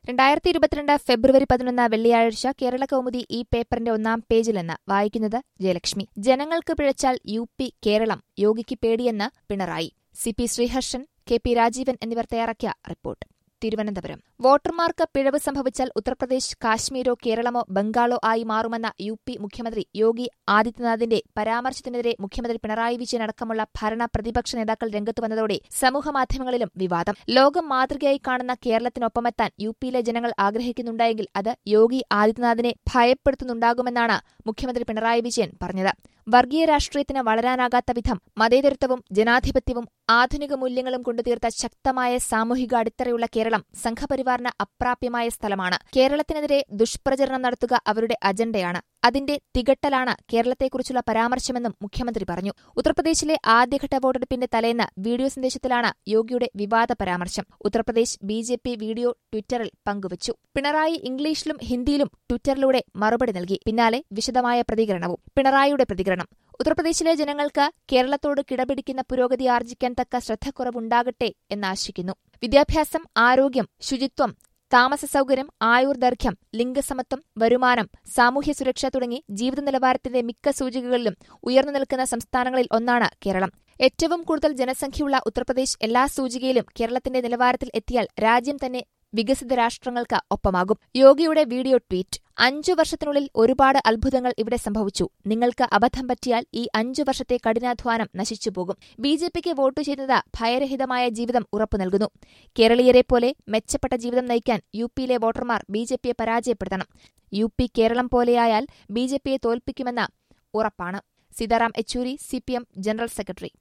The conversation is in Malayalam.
രണ്ടായിരത്തി ഇരുപത്തിരണ്ട് ഫെബ്രുവരി പതിനൊന്ന് വെള്ളിയാഴ്ച കേരള കൗമുദി ഈ പേപ്പറിന്റെ ഒന്നാം പേജിലെന്ന് വായിക്കുന്നത് ജയലക്ഷ്മി ജനങ്ങൾക്ക് പിഴച്ചാൽ യു പി കേരളം യോഗിക്ക് പേടിയെന്ന് Pinarayi C P Sreeharshan K P Rajeevan എന്നിവർ തയ്യാറാക്കിയ റിപ്പോർട്ട് തിരുവനന്തപുരം വോട്ടർമാർക്ക് പിഴവ് സംഭവിച്ചാൽ ഉത്തർപ്രദേശ് കാശ്മീരോ കേരളമോ ബംഗാളോ ആയി മാറുമെന്ന യു പി മുഖ്യമന്ത്രി യോഗി ആദിത്യനാഥിന്റെ പരാമർശത്തിനെതിരെ മുഖ്യമന്ത്രി പിണറായി വിജയൻ അടക്കമുള്ള ഭരണ പ്രതിപക്ഷ നേതാക്കൾ രംഗത്തു വന്നതോടെ സമൂഹമാധ്യമങ്ങളിലും വിവാദം ലോകം മാതൃകയായി കാണുന്ന കേരളത്തിനൊപ്പമെത്താൻ യു പിയിലെ ജനങ്ങൾ ആഗ്രഹിക്കുന്നുണ്ടെങ്കിൽ അത് യോഗി ആദിത്യനാഥിനെ ഭയപ്പെടുത്തുന്നുണ്ടാകുമെന്നാണ് മുഖ്യമന്ത്രി പിണറായി വിജയൻ പറഞ്ഞത് വർഗീയ രാഷ്ട്രീയത്തിന് വളരാനാകാത്ത വിധം മതേതരത്വവും ജനാധിപത്യവും ആധുനിക മൂല്യങ്ങളും കൊണ്ടുതീർത്ത ശക്തമായ സാമൂഹിക അടിത്തറയുള്ള കേരളം സംഘപരിവാറിന് അപ്രാപ്യമായ സ്ഥലമാണ് കേരളത്തിനെതിരെ ദുഷ്പ്രചരണം നടത്തുക അവരുടെ അജണ്ടയാണ് അതിന്റെ തികട്ടലാണ് കേരളത്തെക്കുറിച്ചുള്ള പരാമർശമെന്നും മുഖ്യമന്ത്രി പറഞ്ഞു ഉത്തർപ്രദേശിലെ ആദ്യഘട്ട വോട്ടെടുപ്പിന്റെ തലേന്ന് വീഡിയോ സന്ദേശത്തിലാണ് യോഗിയുടെ വിവാദ പരാമർശം Uttar Pradesh B J P video ട്വിറ്ററിൽ പങ്കുവച്ചു പിണറായി ഇംഗ്ലീഷിലും ഹിന്ദിയിലും ട്വിറ്ററിലൂടെ മറുപടി നൽകി പിന്നാലെ വിശദമായ പ്രതികരണവും പിണറായിയുടെ പ്രതികരണം ഉത്തർപ്രദേശിലെ ജനങ്ങൾക്ക് കേരളത്തോട് കിടപിടിക്കുന്ന പുരോഗതി ആർജിക്കാൻ തക്ക ശ്രദ്ധക്കുറവുണ്ടാകട്ടെ എന്നാശിക്കുന്നു വിദ്യാഭ്യാസം ആരോഗ്യം ശുചിത്വം താമസ സൗകര്യം ആയുർദൈർഘ്യം ലിംഗസമത്വം വരുമാനം സാമൂഹ്യ സുരക്ഷ തുടങ്ങി ജീവിത നിലവാരത്തിന്റെ മിക്ക സൂചികകളിലും ഉയർന്നു നിൽക്കുന്ന സംസ്ഥാനങ്ങളിൽ ഒന്നാണ് കേരളം ഏറ്റവും കൂടുതൽ ജനസംഖ്യയുള്ള ഉത്തർപ്രദേശ് എല്ലാ സൂചികയിലും കേരളത്തിന്റെ നിലവാരത്തിൽ എത്തിയാൽ രാജ്യം തന്നെ വികസിത രാഷ്ട്രങ്ങൾക്ക് ഒപ്പമാകും യോഗിയുടെ വീഡിയോ ട്വീറ്റ് അഞ്ചു വർഷത്തിനുള്ളിൽ ഒരുപാട് അത്ഭുതങ്ങൾ ഇവിടെ സംഭവിച്ചു നിങ്ങൾക്ക് അബദ്ധം പറ്റിയാൽ ഈ അഞ്ചു വർഷത്തെ കഠിനാധ്വാനം നശിച്ചുപോകും ബി ജെ പിക്ക് വോട്ട് ചെയ്യുന്നത് ഭയരഹിതമായ ജീവിതം ഉറപ്പു നൽകുന്നു കേരളീയരെ പോലെ മെച്ചപ്പെട്ട ജീവിതം നയിക്കാൻ യു പിയിലെ വോട്ടർമാർ ബി ജെ പിയെ പരാജയപ്പെടുത്തണം യു പി കേരളം പോലെയായാൽ ബി ജെ പിയെ തോൽപ്പിക്കുമെന്ന് ഉറപ്പാണ് Sitaram Yechury C P M general secretary